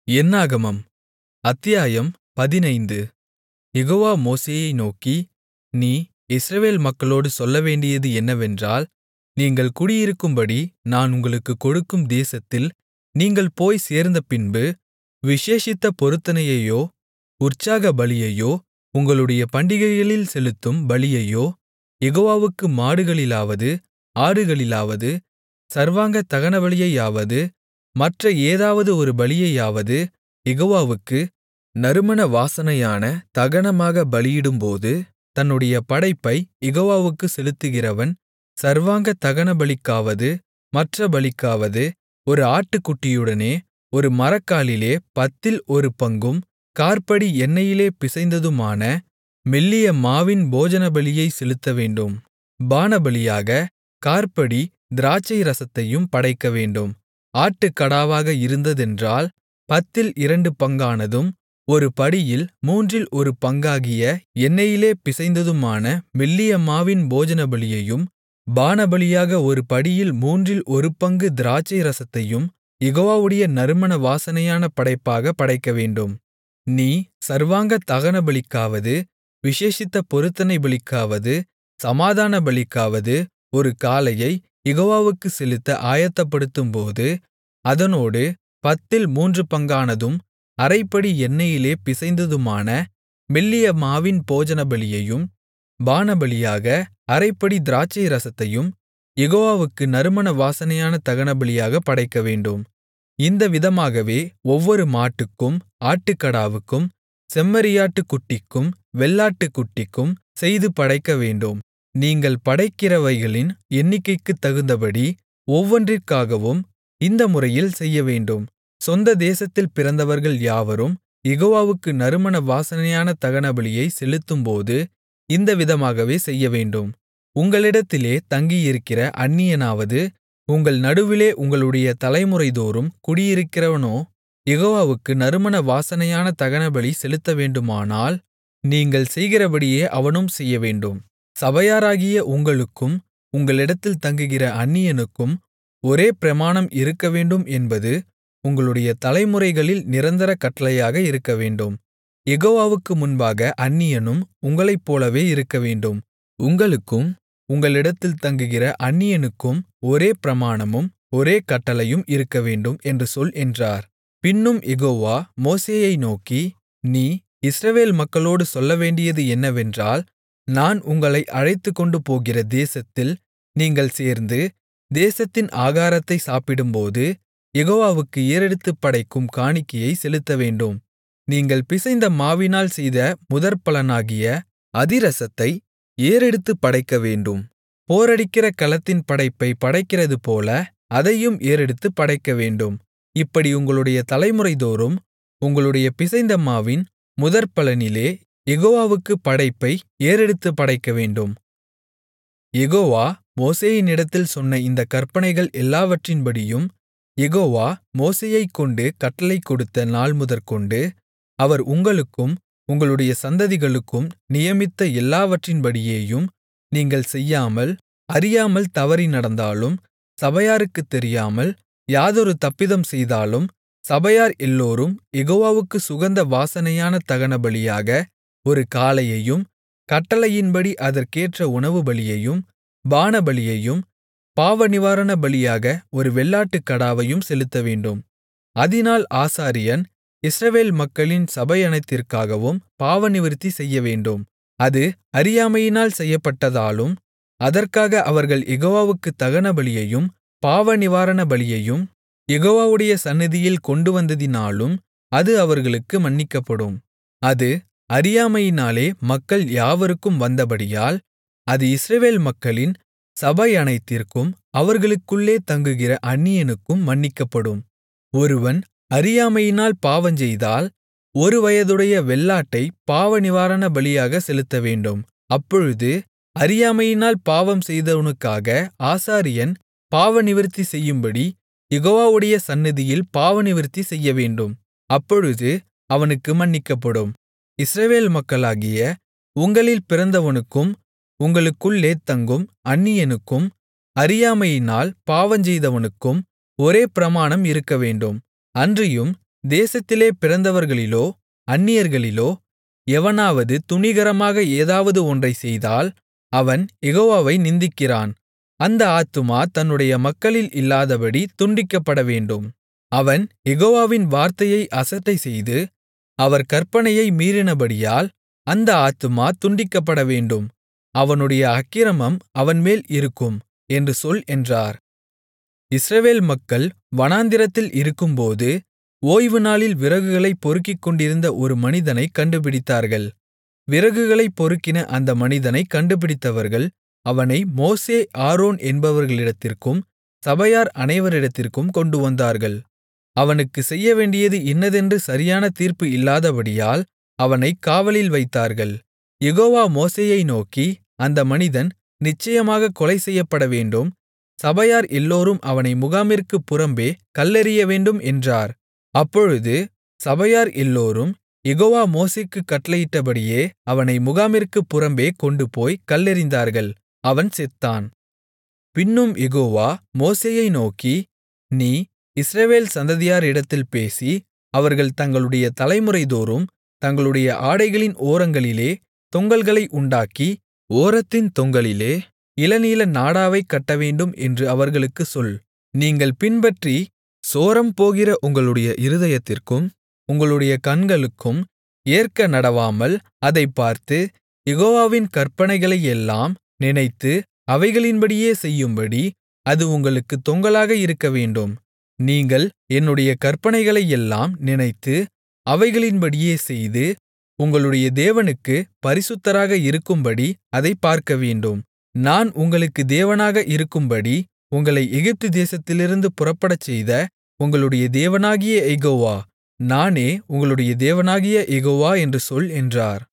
என்னாகமம் அத்தியாயம் பதினைந்து யெகோவா மோசேயை நோக்கி நீ இஸ்ரவேல் மக்களோடு சொல்லவேண்டியது என்னவென்றால் நீங்கள் குடியிருக்கும்படி நான் உங்களுக்குக் கொடுக்கும் தேசத்தில் நீங்கள் போய்ச் சேர்ந்தபின்பு விசேஷித்த பொருத்தனையையோ உற்சாகபலியையோ உங்களுடைய பண்டிகைகளில் செலுத்தும் பலியையோ யெகோவாவுக்கு மாடுகளிலாவது ஆடுகளிலாவது சர்வாங்க தகனபலியையாவது மற்ற ஏதாவது ஒரு பலியையாவது யெகோவாவுக்கு நறுமண வாசனையான தகனமாகப் பலியிடும்போது தன்னுடைய படைப்பைக் யெகோவாவுக்குச் செலுத்துகிறவன் சர்வாங்க தகனபலிக்காவது மற்ற பலிக்காவது ஒரு ஆட்டுக்குட்டியுடனே ஒரு மரக்காலிலே பத்தில் ஒரு பங்கும் காற்படி எண்ணெயிலே பிசைந்ததுமான மெல்லிய மாவின் போஜனபலியைச் செலுத்தவேண்டும் பானபலியாக காற்படி திராட்சைரசத்தையும் படைக்கவேண்டும் ஆட்டுக்கடாவாக இருந்ததென்றால் பத்தில் இரண்டு பங்கானதும் ஒரு படியில் மூன்றில் ஒரு பங்காகிய எண்ணெயிலே பிசைந்ததுமான மெல்லிய மாவின் போஜனபலியையும் பானபலியாக ஒரு படியில் மூன்றில் ஒரு பங்கு திராட்சைரசத்தையும் யெகோவாவுடைய நறுமண வாசனையான படைப்பாகப் படைக்கவேண்டும் நீ சர்வாங்க தகனபலிக்காவது விசேஷித்த பொருத்தனை பலிக்காவது சமாதானபலிக்காவது ஒரு காளையைக் யெகோவாவுக்குச் செலுத்த ஆயத்தப்படுத்தும்போது அதனோடு பத்தில் மூன்று பங்கானதும் அரைப்படி எண்ணெயிலே பிசைந்ததுமான மெல்லிய மாவின் போஜனபலியையும் பானபலியாக அரைப்படி திராட்சைரசத்தையும் யெகோவாவுக்கு நறுமண வாசனையான தகனபலியாகப் படைக்கவேண்டும் இந்த விதமாகவே ஒவ்வொரு மாட்டுக்கும் ஆட்டுக்கடாவுக்கும் செம்மறியாட்டுக்குட்டிக்கும் வெள்ளாட்டுக்குட்டிக்கும் செய்து படைக்கவேண்டும் நீங்கள் படைக்கிறவைகளின் எண்ணிக்கைக்குத் தகுந்தபடி ஒவ்வொன்றிற்காகவும் இந்த முறையில் செய்யவேண்டும் சொந்த தேசத்தில் பிறந்தவர்கள் யாவரும் யெகோவாவுக்கு நறுமண வாசனையான தகனபலியைச் செலுத்தும்போது இந்த விதமாகவே செய்யவேண்டும் உங்களிடத்திலே தங்கியிருக்கிற அந்நியனாவது உங்கள் நடுவிலே உங்களுடைய தலைமுறைதோறும் குடியிருக்கிறவனோ யெகோவாவுக்கு நறுமண வாசனையான தகனபலி செலுத்தவேண்டுமானால் நீங்கள் செய்கிறபடியே அவனும் செய்யவேண்டும் சபையாராகிய உங்களுக்கும் உங்களிடத்தில் தங்குகிற அந்நியனுக்கும் ஒரே பிரமாணம் இருக்கவேண்டும் என்பது உங்களுடைய தலைமுறைகளில் நிரந்தர கட்டளையாக இருக்கவேண்டும் யெகோவாவுக்கு முன்பாக அந்நியனும் உங்களைப்போலவே இருக்கவேண்டும் உங்களுக்கும் உங்களிடத்தில் தங்குகிற அந்நியனுக்கும் ஒரே பிரமாணமும் ஒரே கட்டளையும் இருக்கவேண்டும் என்று சொல் என்றார் பின்னும் யெகோவா மோசேயை நோக்கி நீ இஸ்ரவேல் மக்களோடு சொல்லவேண்டியது என்னவென்றால் நான் உங்களை அழைத்துக்கொண்டு போகிற தேசத்தில் நீங்கள் சேர்ந்து தேசத்தின் ஆகாரத்தை சாப்பிடும்போது யெகோவாவுக்கு ஏறெடுத்துப் படைக்கும் காணிக்கையை செலுத்தவேண்டும் நீங்கள் பிசைந்த மாவினால் செய்த முதற்பலனாகிய அதிரசத்தை ஏறெடுத்துப் படைக்கவேண்டும் போரடிக்கிற களத்தின் படைப்பைப் படைக்கிறதுபோல அதையும் ஏறெடுத்துப் படைக்கவேண்டும் இப்படி உங்களுடைய தலைமுறைதோறும் உங்களுடைய பிசைந்த மாவின் முதற்பலனிலே யெகோவாவுக்குப் படைப்பை ஏறெடுத்துப் படைக்கவேண்டும் யெகோவா மோசேயினிடத்தில் சொன்ன இந்தக் கற்பனைகள் எல்லாவற்றின்படியும் யெகோவா மோசேயைக்கொண்டு கட்டளை கொடுத்த நாள்முதற்கொண்டு அவர் உங்களுக்கும் உங்களுடைய சந்ததிகளுக்கும் நியமித்த எல்லாவற்றின்படியேயும் நீங்கள் செய்யாமல் அறியாமல் தவறி நடந்தாலும் சபையாருக்குத் தெரியாமல் யாதொரு தப்பிதம் செய்தாலும் சபையார் எல்லோரும் யெகோவாவுக்கு சுகந்த வாசனையான தகனபலியாக ஒரு காளையையும் கட்டளையின்படி அதற்கேற்ற உணவுபலியையும் பானபலியையும் பாவநிவாரண பலியாக ஒரு வெள்ளாட்டுக்கடாவையும் செலுத்தவேண்டும் அதினால் ஆசாரியன் இஸ்ரவேல் மக்களின் சபையனைத்திற்காகவும் பாவநிவிர்த்தி செய்யவேண்டும் அது அறியாமையினால் செய்யப்பட்டதாலும் அதற்காக அவர்கள் யெகோவாவுக்குத் தகனபலியையும் பாவநிவாரண பலியையும் யெகோவாவுடைய சந்நிதியில் கொண்டுவந்ததினாலும் அது அவர்களுக்கு மன்னிக்கப்படும் அது அறியாமையினாலே மக்கள் யாவருக்கும் வந்தபடியால் அது இஸ்ரவேல் மக்களின் சபையனைத்திற்கும் அவர்களுக்குள்ளே தங்குகிற அந்நியனுக்கும் மன்னிக்கப்படும் ஒருவன் அறியாமையினால் பாவஞ்செய்தால் ஒரு வயதுடைய வெள்ளாட்டைப் பாவநிவாரண பலியாக செலுத்தவேண்டும் அப்பொழுது அறியாமையினால் பாவம் செய்தவனுக்காக ஆசாரியன் பாவநிவிர்த்தி செய்யும்படி யெகோவாவுடைய சந்நிதியில் பாவநிவிர்த்தி செய்யவேண்டும் அப்பொழுது அவனுக்கு மன்னிக்கப்படும் இஸ்ரவேல் மக்களாகிய உங்களில் பிறந்தவனுக்கும் உங்களுக்குள்ளே தங்கும் அந்நியனுக்கும் அறியாமையினால் பாவஞ்செய்தவனுக்கும் ஒரே பிரமாணம் இருக்கவேண்டும் அன்றியும் தேசத்திலே பிறந்தவர்களிலோ அந்நியர்களிலோ எவனாவது துணிகரமாக ஏதாவது ஒன்றைச் செய்தால் அவன் யெகோவாவை நிந்திக்கிறான் அந்த ஆத்துமா தன்னுடைய மக்களில் இல்லாதபடி துண்டிக்கப்படவேண்டும் அவன் யெகோவாவின் வார்த்தையை அசட்டைசெய்து அவர் கற்பனையை மீறினபடியால் அந்த ஆத்துமா துண்டிக்கப்படவேண்டும் அவனுடைய அக்கிரமம் அவன்மேல் இருக்கும் என்று சொல் என்றார் இஸ்ரவேல் மக்கள் வனாந்திரத்தில் இருக்கும்போது ஓய்வுநாளில் விறகுகளைப் பொறுக்கிக்கொண்டிருந்த ஒரு மனிதனைக் கண்டுபிடித்தார்கள் விறகுகளைப் பொறுக்கின அந்த மனிதனைக் கண்டுபிடித்தவர்கள் அவனை மோசே ஆரோன் என்பவர்களிடத்திற்கும் சபையார் அனைவரிடத்திற்கும் கொண்டுவந்தார்கள் அவனுக்குச் செய்யவேண்டியது இன்னதென்று சரியான தீர்ப்பு இல்லாதபடியால் அவனைக் காவலில் வைத்தார்கள் யெகோவா மோசேயை நோக்கி அந்த மனிதன் நிச்சயமாகக் கொலை செய்யப்படவேண்டும் சபையார் எல்லோரும் அவனை முகாமிற்குப் புறம்பே கல்லெறியவேண்டும் என்றார் அப்பொழுது சபையார் எல்லோரும் யெகோவா மோசேக்குக் கட்டளையிட்டபடியே அவனை முகாமிற்குப் புறம்பே கொண்டுபோய் கல்லெறிந்தார்கள் அவன் செத்தான் பின்னும் யெகோவா மோசேயை நோக்கி நீ இஸ்ரவேல் சந்ததியாரிடத்தில் பேசி அவர்கள் தங்களுடைய தலைமுறைதோறும் தங்களுடைய ஆடைகளின் ஓரங்களிலே தொங்கல்களை உண்டாக்கி ஓரத்தின் தொங்கலிலே இளநீல நாடாவைக் கட்டவேண்டும் என்று அவர்களுக்குச் சொல் நீங்கள் பின்பற்றி சோரம்போகிற உங்களுடைய இருதயத்திற்கும் உங்களுடைய கண்களுக்கும் ஏற்க நடவாமல் அதைப் பார்த்து யெகோவாவின் கற்பனைகளையெல்லாம் நினைத்து அவைகளின்படியே செய்யும்படி அது உங்களுக்குத் தொங்கலாக இருக்கவேண்டும் நீங்கள் என்னுடைய கற்பனைகளையெல்லாம் நினைத்து அவைகளின்படியே செய்து உங்களுடைய தேவனுக்குப் பரிசுத்தராக இருக்கும்படி அதைப் பார்க்கவேண்டும் நான் உங்களுக்கு தேவனாக இருக்கும்படி உங்களை எகிப்து தேசத்திலிருந்து புறப்படச்செய்த உங்களுடைய தேவனாகிய யெகோவா நானே உங்களுடைய தேவனாகிய யெகோவா என்று சொல் என்றார்